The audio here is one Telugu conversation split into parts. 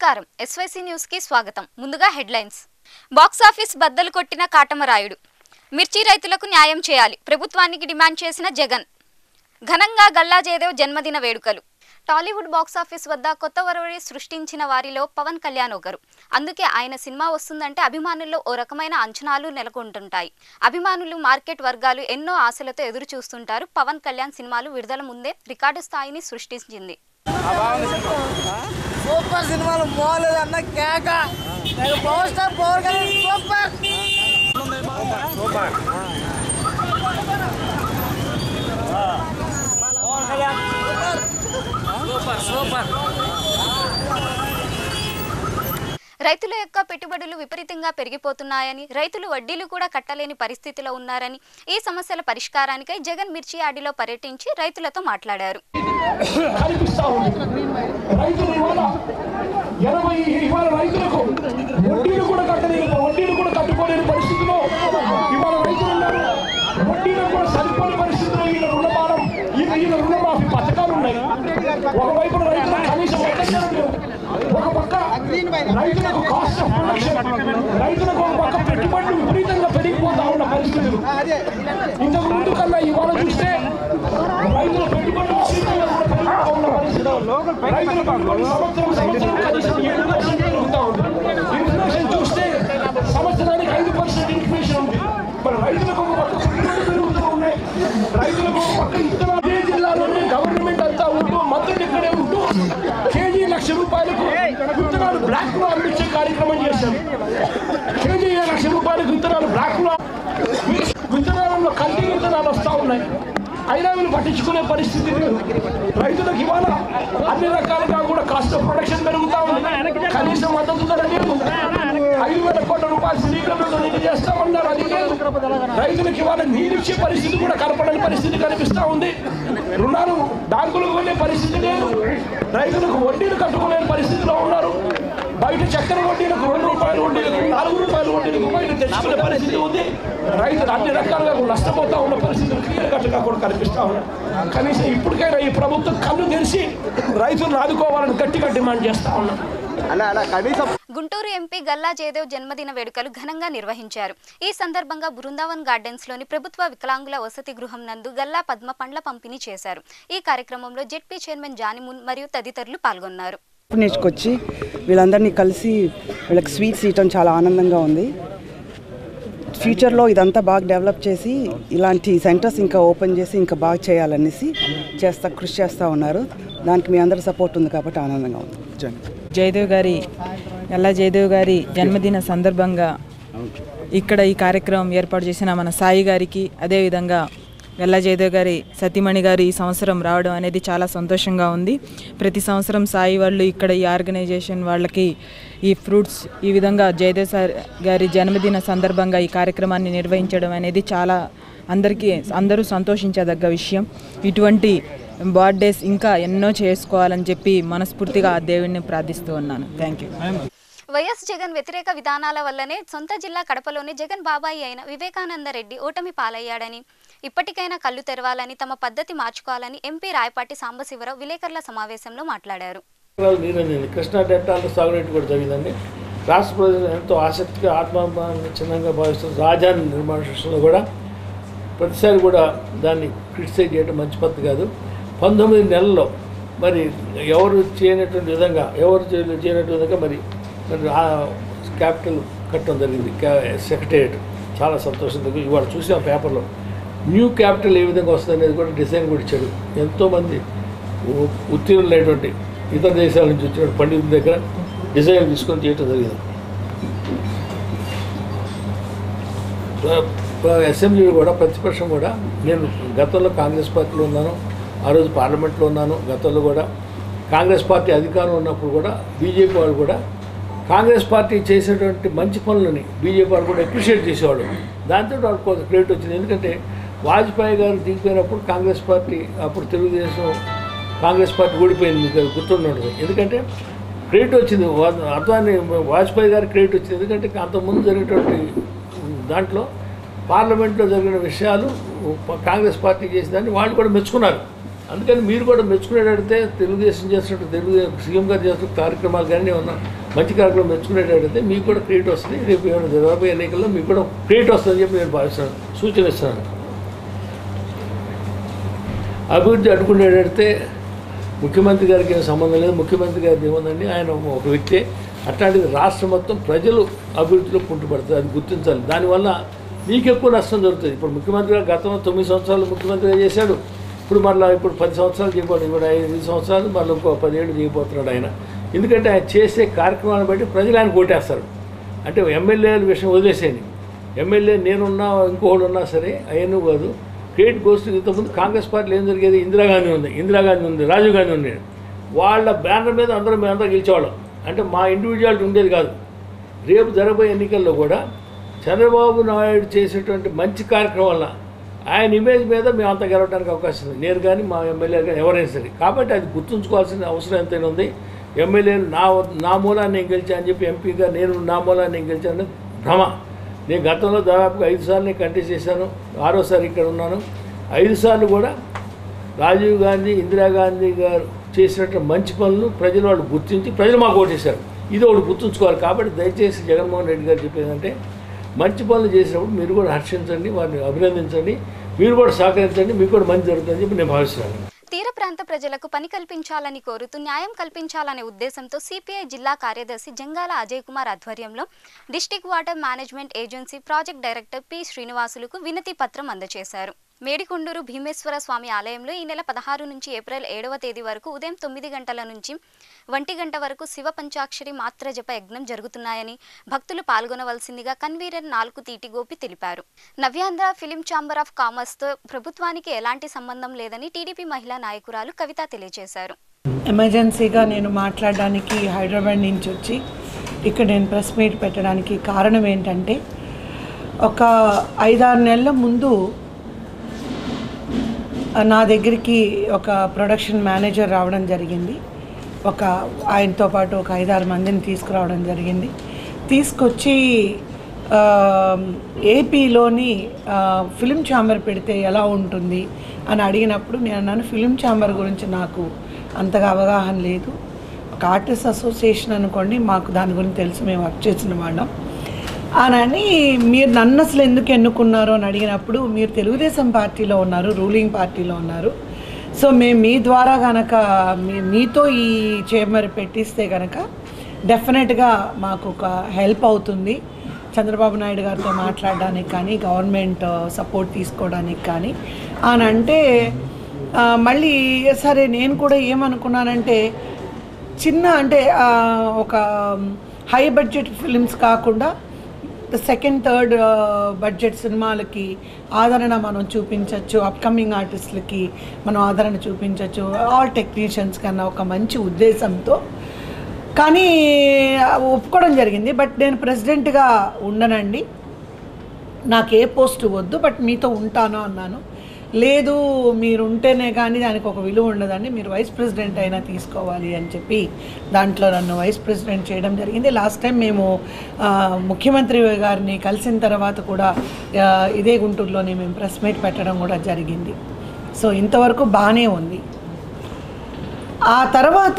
నమస్కారం ఎస్వైసీ న్యూస్ కి స్వాగతం ముందుగా హెడ్లైన్స్ బాక్సాఫీస్ బద్దలు కొట్టిన కాటమరాయుడు మిర్చి రైతులకు న్యాయం చేయాలి ప్రభుత్వానికి డిమాండ్ చేసిన జగన్ ఘనంగా గల్లా జయదేవ్ జన్మదిన వేడుకలు టాలీవుడ్ బాక్సాఫీస్ వద్ద కొత్త వరవడి సృష్టించిన వారిలో పవన్ కళ్యాణ్ ఒకరు అందుకే ఆయన సినిమా వస్తుందంటే అభిమానుల్లో ఓ రకమైన అంచనాలు నెలకొంటుంటాయి అభిమానులు మార్కెట్ వర్గాలు ఎన్నో ఆశలతో ఎదురు చూస్తుంటారు పవన్ కళ్యాణ్ సినిమాలు విడుదల ముందే రికార్డు స్థాయిని సృష్టించింది సూపర్ సినిమాలు మోలేదు అన్న కేక నేను power star power Kalyan super super super రైతుల యొక్క పెట్టుబడులు విపరీతంగా పెరిగిపోతున్నాయని రైతులు వడ్డీలు కూడా కట్టలేని పరిస్థితిలో ఉన్నారని ఈ సమస్యల పరిష్కారానికై జగన్ మిర్చి యాడిలో పర్యటించి రైతులతో మాట్లాడారు కనిపిస్తా ఉంది రైతులు ఇవాళ ఎనభై ఇవాళ రైతులకు వడ్డీలు కూడా కట్టలేని వడ్డీలు కూడా కట్టుకోలేని పరిస్థితిలో ఇవాళ రైతులు ఉన్నారు వడ్డీలు కూడా సరిపోని పరిస్థితిలో ఈయన రుణమానం ఈయన ఈయన రుణమాఫీ పథకాలు ఉన్నాయి ఒకవైపు రైతులకు కనీసం వడ్డీలు లేవు. ఒక పక్క రైతులకు కాస్ట్ ఆఫ్ ప్రొడక్షన్ రైతులకు ఒక పక్క పెట్టుబడులు విపరీతంగా పెరిగిపోతా ఉన్న పరిస్థితులు ఇంతకు ముందు కన్నా ఇవాళ చూస్తే రైతుల పెట్టుబడులు విపరీతంగా కూడా పెరుగుతా ఉన్న పరిస్థితులు రైతుల పెట్టుబడులు సంవత్సరం సంవత్సరం కనీసం ఏడు పర్సెంట్ పెరుగుతా ఉంది ఇన్ఫ్లేషన్ చూస్తే సంవత్సరానికి ఐదు పర్సెంట్ ఇన్ఫ్లేషన్ ఉంది మరి రైతులకు ఒక పక్క పెట్టుబడులు పెరుగుతూ ఉన్నాయి రైతులకు ఒక పక్క ఇత్తనాలు అదే జిల్లాలోనే గవర్నమెంట్ అంతా ఉంటూ మంత్రులు ఇక్కడే ఉంటూ కేజీ లక్ష రూపాయలకు విత్తనాలు బ్లాక్ లో అందించే కార్యక్రమం చేశారు కేజీ లక్ష రూపాయలకు విత్తనాలు బ్లాక్ లో విత్తనాలలో కల్తీ విత్తనాలు వస్తూ ఉన్నాయి అయినా వీళ్ళు పట్టించుకునే పరిస్థితి లేదు రైతులకు ఇవాళ అన్ని రకాలుగా కూడా కాస్ట్ ఆఫ్ ప్రొడక్షన్ పెరుగుతా ఉంది కనీస మద్దతు ధర లేదు ఐదు వేల కోట్ల రూపాయలు శ్రీకరణలో నిధి చేస్తామన్నారు అది లేదు రైతులకు ఇవాళ నీరు ఇచ్చే పరిస్థితి కూడా కనపడని పరిస్థితి కనిపిస్తా ఉంది రుణాలు బ్యాంకులకు వెళ్ళే పరిస్థితి లేదు రైతులకు వడ్డీలు కట్టుకోలేని పరిస్థితిలో ఉన్నారు బయట చక్కెర వడ్డీలకు రెండు రూపాయల వడ్డీలకు నాలుగు రూపాయల వడ్డీలకు బయట తెచ్చుకునే పరిస్థితి ఉంది రైతులు అన్ని రకాలుగా కూడా నష్టపోతా ఉన్న పరిస్థితులు క్లియర్ కట్గా కూడా కనిపిస్తా ఉన్నాయి కనీసం ఇప్పటికైనా ఈ ప్రభుత్వం కళ్ళు తెరిచి రైతులను ఆదుకోవాలని గట్టిగా డిమాండ్ చేస్తా ఉన్నాం అలా అలా కనీసం గుంటూరు ఎంపీ గల్లా జయదేవ్ జన్మదిన వేడుకలు ఘనంగా నిర్వహించారు ఈ సందర్భంగా బృందావన్ గార్డెన్స్ లోని ప్రభుత్వ వికలాంగుల వసతి గృహం నందు గల్లా పద్మ పండ్ల పంపిణీ చేశారు ఈ కార్యక్రమంలో జెడ్పీ చైర్మన్ జానిమున్ మరియు తదితరులు పాల్గొన్నారు నేర్చుకొచ్చి వీళ్ళందరినీ కలిసి వీళ్ళకి స్వీట్స్ ఇవ్వటం చాలా ఆనందంగా ఉంది ఫ్యూచర్లో ఇదంతా బాగా డెవలప్ చేసి ఇలాంటి సెంటర్స్ ఇంకా ఓపెన్ చేసి ఇంకా బాగా చేయాలనేసి చేస్తా కృషి చేస్తూ ఉన్నారు దానికి మీ అందరి సపోర్ట్ ఉంది కాబట్టి ఆనందంగా ఉంది జన్ జయదేవ్ గారి ఎల్లా జయదేవ్ గారి జన్మదిన సందర్భంగా ఇక్కడ ఈ కార్యక్రమం ఏర్పాటు చేసిన మన సాయి గారికి అదేవిధంగా ఎల్లా జయదేవ్ గారి సతీమణి గారు ఈ సంవత్సరం రావడం అనేది చాలా సంతోషంగా ఉంది ప్రతి సంవత్సరం సాయి వాళ్ళు ఇక్కడ ఈ ఆర్గనైజేషన్ వాళ్ళకి ఈ ఫ్రూట్స్ ఈ విధంగా జయదేవ్ సార్ గారి జన్మదిన సందర్భంగా ఈ కార్యక్రమాన్ని నిర్వహించడం అనేది చాలా అందరికీ అందరూ సంతోషించదగ్గ విషయం ఇటువంటి బర్త్డేస్ ఇంకా ఎన్నో చేసుకోవాలని చెప్పి మనస్ఫూర్తిగా ఆ దేవుడిని ప్రార్థిస్తూ ఉన్నాను థ్యాంక్ యూ వైఎస్ జగన్ వ్యతిరేక విధానాల వల్లనే సొంత జిల్లా కడపలోని జగన్ బాబాయి అయిన వివేకానంద రెడ్డి ఓటమి పాలయ్యాడని ఇప్పటికైనా కళ్ళు తెరవాలని తమ పద్ధతి మార్చుకోవాలని ఎంపీ రాయపాటి సాంబశివరావు విలేకరుల సమావేశంలో మాట్లాడారు ఎకరాలు నీరండి కృష్ణా డెల్టాలో సాగునీటి కూడా జరిగిందండి రాష్ట్ర ప్రజలు ఎంతో ఆసక్తిగా ఆత్మాభిమానాన్ని చిన్నంగా భావిస్తున్న రాజధాని నిర్మాణ విషయంలో కూడా ప్రతిసారి కూడా దాన్ని క్రిటిసైజ్ చేయడం మంచి పద్ధతి కాదు పంతొమ్మిది నెలల్లో మరి ఎవరు చేయనటువంటి విధంగా ఎవరు చేయ- చేయనటువంటి విధంగా మరి మరి ఆ క్యాపిటల్ కట్టడం జరిగింది సెక్రటేరియట్ చాలా సంతోషంగా ఇవాళ చూసాం పేపర్లో న్యూ క్యాపిటల్ ఏ విధంగా వస్తుంది అనేది కూడా డిజైన్ కూడా ఇచ్చాడు ఎంతోమంది ఉ- ఉత్తీర్ణులైనటువంటి ఇతర దేశాల నుంచి వచ్చిన పండితుల దగ్గర డిజైన్ తీసుకొని చేయటం జరిగింది ప్ర- ప్ర- అసెంబ్లీలో కూడా ప్రతిపక్షం కూడా నేను గతంలో కాంగ్రెస్ పార్టీలో ఉన్నాను ఆ రోజు పార్లమెంట్లో ఉన్నాను గతంలో కూడా కాంగ్రెస్ పార్టీ అధికారం ఉన్నప్పుడు కూడా బీజేపీ వాళ్ళు కూడా కాంగ్రెస్ పార్టీ చేసేటువంటి మంచి పనులని బీజేపీ వాళ్ళు కూడా అప్రిషియేట్ చేసేవాళ్ళు దాంతో వాళ్ళకి కొంత క్రెడిట్ వచ్చింది ఎందుకంటే వాజ్పేయి గారు దిగిపోయినప్పుడు కాంగ్రెస్ పార్టీ అప్పుడు తెలుగుదేశం కాంగ్రెస్ పార్టీ ఓడిపోయింది మీకు అది గుర్తుండి ఉంటుంది ఎందుకంటే క్రెడిట్ వచ్చింది వా- అద్వాని వాజ్పేయి గారి క్రెడిట్ వచ్చింది ఎందుకంటే అంతకుముందు జరిగినటువంటి దాంట్లో పార్లమెంట్లో జరిగిన విషయాలు కాంగ్రెస్ పార్టీ చేసేదాన్ని వాళ్ళు కూడా మెచ్చుకున్నారు అందుకని మీరు కూడా మెచ్చుకునేటడితే తెలుగుదేశం చేస్తున్నట్టు తెలుగు సీఎం గారు చేస్తున్న కార్యక్రమాలు కానీ ఏమన్నా మంచి కార్యక్రమం మెచ్చుకునేటడితే మీకు కూడా క్రియేట్ వస్తుంది రేపు ఏమైనా జరగబోయే ఎన్నికల్లో మీకు కూడా క్రియేట్ వస్తుందని చెప్పి నేను భావిస్తున్నాను సూచన ఇస్తున్నాను అభివృద్ధి అడ్డుకునేటడితే ముఖ్యమంత్రి గారికి ఏం సంబంధం లేదు ముఖ్యమంత్రి గారికి ఏముందండి ఆయన ఒక వ్యక్తే అట్లాంటిది రాష్ట్రం మొత్తం ప్రజలు అభివృద్ధిలో కుంటుపడుతుంది అది గుర్తించాలి దానివల్ల మీకు ఎక్కువ నష్టం జరుగుతుంది ఇప్పుడు ముఖ్యమంత్రి గారు గతంలో తొమ్మిది సంవత్సరాలు ముఖ్యమంత్రిగా చేశాడు ఇప్పుడు మళ్ళీ ఇప్పుడు పది సంవత్సరాలు చేయబోతుంది ఇప్పుడు ఐదు సంవత్సరాలు మళ్ళీ ఇంకో పదిహేడు చేయబోతున్నాడు ఆయన ఎందుకంటే ఆయన చేసే కార్యక్రమాన్ని బట్టి ప్రజలు ఆయన కొట్టేస్తారు అంటే ఎమ్మెల్యేల విషయం వదిలేసేయండి ఎమ్మెల్యే నేనున్నా ఇంకోళ్ళు ఉన్నా సరే అవన్నీ కాదు క్రియేట్ గోస్ట్ ఇంతకుముందు కాంగ్రెస్ పార్టీలో ఏం జరిగేది ఇందిరాగాంధీ ఉంది ఇందిరాగాంధీ ఉంది రాజీవ్ గాంధీ ఉంది వాళ్ళ బ్యానర్ మీద అందరం మేమంతా గెలిచేవాళ్ళం అంటే మా ఇండివిజువాలిటీ ఉండేది కాదు రేపు జరగబోయే ఎన్నికల్లో కూడా చంద్రబాబు నాయుడు చేసేటువంటి మంచి కార్యక్రమం వల్ల ఆయన ఇమేజ్ మీద మేము అంత గెలవడానికి అవకాశం ఉంది నేను కానీ మా ఎమ్మెల్యే కానీ ఎవరైనా సరే కాబట్టి అది గుర్తుంచుకోవాల్సిన అవసరం ఎంతైనా ఉంది ఎమ్మెల్యేలు నా నా మూలాన్ని నేను గెలిచా అని చెప్పి ఎంపీగా నేను నా మూలాన్ని నేను గెలిచాను భ్రమ నేను గతంలో దాదాపుగా ఐదు సార్లు నేను కంటెస్ట్ చేశాను ఆరోసారి ఇక్కడ ఉన్నాను ఐదు సార్లు కూడా రాజీవ్ గాంధీ ఇందిరాగాంధీ గారు చేసినట్టు మంచి పనులు ప్రజలు వాళ్ళు గుర్తించి ప్రజలు మాకు ఓటేశారు ఇది ఒకటి గుర్తుంచుకోవాలి కాబట్టి దయచేసి జగన్మోహన్ రెడ్డి గారు చెప్పేదంటే మంచి పనులు చేసినప్పుడు మీరు కూడా హర్షించండి వారిని అభినందించండి మీరు కూడా సహకరించండి మీకు కూడా మంచి జరుగుతుందని చెప్పి నేను భావిస్తున్నాను తీర ప్రాంత ప్రజలకు పని కల్పించాలని కోరుతూ న్యాయం కల్పించాలనే ఉద్దేశంతో సిపిఐ జిల్లా కార్యదర్శి జంగాల అజయ్ కుమార్ ఆధ్వర్యంలో district water management agency project director P శ్రీనివాసులకు వినతి పత్రం అందజేశారు మేడికొండూరు భీమేశ్వర స్వామి ఆలయంలో ఈ నెల పదహారు నుంచి ఏప్రిల్ ఏడవ తేదీ వరకు ఉదయం తొమ్మిది గంటల నుంచి ఒంటి గంట వరకు శివ పంచాక్షరి మాత్ర జప యజ్ఞం జరుగుతున్నాయని భక్తులు పాల్గొనవలసిందిగా కన్వీనర్ నాలుగు తీటి గోపి తెలిపారు నవ్యాంధ్ర ఫిలిం ఛాంబర్ ఆఫ్ కామర్స్తో ప్రభుత్వానికి ఎలాంటి సంబంధం లేదని టీడీపీ మహిళా నాయకురాలు కవిత తెలియజేశారు ఎమర్జెన్సీగా నేను మాట్లాడడానికి హైదరాబాద్ నుంచి వచ్చి ఇక్కడ నేను ప్రెస్ మీట్ పెట్టడానికి కారణం ఏంటంటే ఒక ఐదారు నెలల ముందు నా దగ్గరికి ఒక ప్రొడక్షన్ మేనేజర్ రావడం జరిగింది ఒక ఆయనతో పాటు ఒక ఐదారు మందిని తీసుకురావడం జరిగింది తీసుకొచ్చి ఆ, ఏపీలోని ఆ, ఫిలిం ఛాంబర్ పెడితే ఎలా ఉంటుంది అని అడిగినప్పుడు నేను అన్నాను ఫిలిం ఛాంబర్ గురించి నాకు అంతగా అవగాహన లేదు ఒక ఆర్టిస్ట్ అసోసియేషన్ అనుకోండి మాకు దాని గురించి తెలుసు మేము వర్క్ చేసిన వాళ్ళం అని మీరు నన్ను అసలు ఎందుకు ఎన్నుకున్నారు అని అడిగినప్పుడు మీరు తెలుగుదేశం పార్టీలో ఉన్నారు రూలింగ్ పార్టీలో ఉన్నారు సో మేము మీ ద్వారా కనుక మీ మీతో ఈ చేంబర్ పెట్టిస్తే కనుక డెఫినెట్గా మాకు ఒక హెల్ప్ అవుతుంది చంద్రబాబు నాయుడు గారితో మాట్లాడడానికి కానీ గవర్నమెంట్ సపోర్ట్ తీసుకోవడానికి కానీ అని అంటే ఆ, మళ్ళీ సరే నేను కూడా ఏమనుకున్నానంటే చిన్న అంటే ఆ, ఒక హై బడ్జెట్ ఫిలిమ్స్ కాకుండా సెకండ్ థర్డ్ బడ్జెట్ సినిమాలకి ఆదరణ మనం చూపించవచ్చు అప్కమింగ్ ఆర్టిస్టులకి మనం ఆదరణ చూపించవచ్చు ఆల్ టెక్నీషియన్స్ కన్నా ఒక మంచి ఉద్దేశంతో కానీ ఒప్పుకోవడం జరిగింది బట్ నేను ప్రెసిడెంట్గా ఉండనండి నాకు ఏ పోస్ట్ వద్దు బట్ మీతో ఉంటాను అన్నాను లేదు మీరు ఉంటేనే కానీ దానికి ఒక విలువ ఉండదండి మీరు వైస్ ప్రెసిడెంట్ అయినా తీసుకోవాలి అని చెప్పి దాంట్లో నన్ను వైస్ ప్రెసిడెంట్ చేయడం జరిగింది లాస్ట్ టైం మేము ఆ, ముఖ్యమంత్రి గారిని కలిసిన తర్వాత కూడా ఆ, ఇదే గుంటూరులోనే మేము ప్రెస్ మీట్ పెట్టడం కూడా జరిగింది సో ఇంతవరకు బాగానే ఉంది ఆ తర్వాత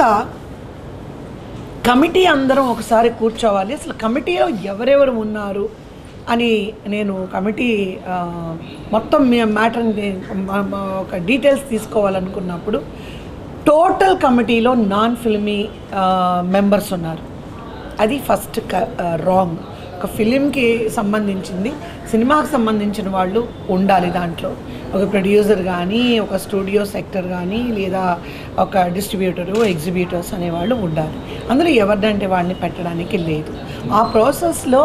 కమిటీ అందరం ఒకసారి కూర్చోవాలి అసలు కమిటీలో ఎవరెవరు ఉన్నారు అని నేను కమిటీ ఆ, మొత్తం మ్యాటర్ని ఒక డీటెయిల్స్ తీసుకోవాలనుకున్నప్పుడు టోటల్ కమిటీలో నాన్ ఫిల్మీ మెంబర్స్ ఉన్నారు అది ఫస్ట్ రాంగ్ ఒక ఫిలింకి సంబంధించింది సినిమాకి సంబంధించిన వాళ్ళు ఉండాలి దాంట్లో ఒక ప్రొడ్యూసర్ కానీ ఒక స్టూడియో సెక్టర్ కానీ లేదా ఒక డిస్ట్రిబ్యూటరు ఎగ్జిబ్యూటర్స్ అనేవాళ్ళు ఉండాలి అందులో ఎవరిదంటే వాళ్ళని పెట్టడానికి లేదు ఆ ప్రాసెస్లో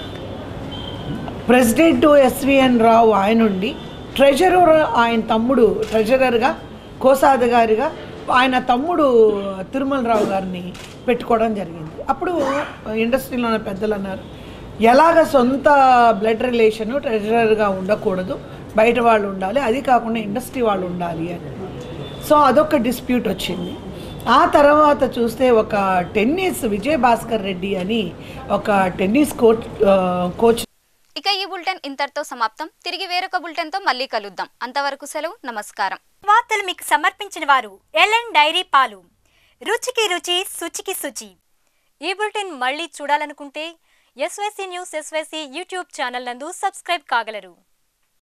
ప్రెసిడెంట్ ఎస్విఎన్ రావు ఆయన ఉండి ట్రెజరర్ ఆయన తమ్ముడు ట్రెజరర్గా కోసాధికారిగా ఆయన తమ్ముడు తిరుమల రావు గారిని పెట్టుకోవడం జరిగింది అప్పుడు ఇండస్ట్రీలో ఉన్న పెద్దలు అన్నారు ఎలాగ సొంత బ్లడ్ రిలేషను ట్రెజరర్గా ఉండకూడదు బయట వాళ్ళు ఉండాలి అది కాకుండా ఇండస్ట్రీ వాళ్ళు ఉండాలి అని సో అదొక డిస్ప్యూట్ వచ్చింది ఆ తర్వాత చూస్తే ఒక టెన్నిస్ విజయ్ భాస్కర్ రెడ్డి అని ఒక టెన్నిస్ కోచ్ కోచ్ ఇక ఈ బులెటిన్ ఇంతటితో సమాప్తం తిరిగి వేరొక బులెటిన్తో మళ్ళీ కలుద్దాం అంతవరకు సెలవు నమస్కారం వార్తలు మీకు సమర్పించిన వారు ఎల్ఎన్ డైరీ పాలు రుచికి రుచి శుచికి శుచి ఈ బులెటిన్ మళ్ళీ చూడాలనుకుంటే SYC news SYC YouTube channel నందు సబ్స్క్రైబ్ కాగలరు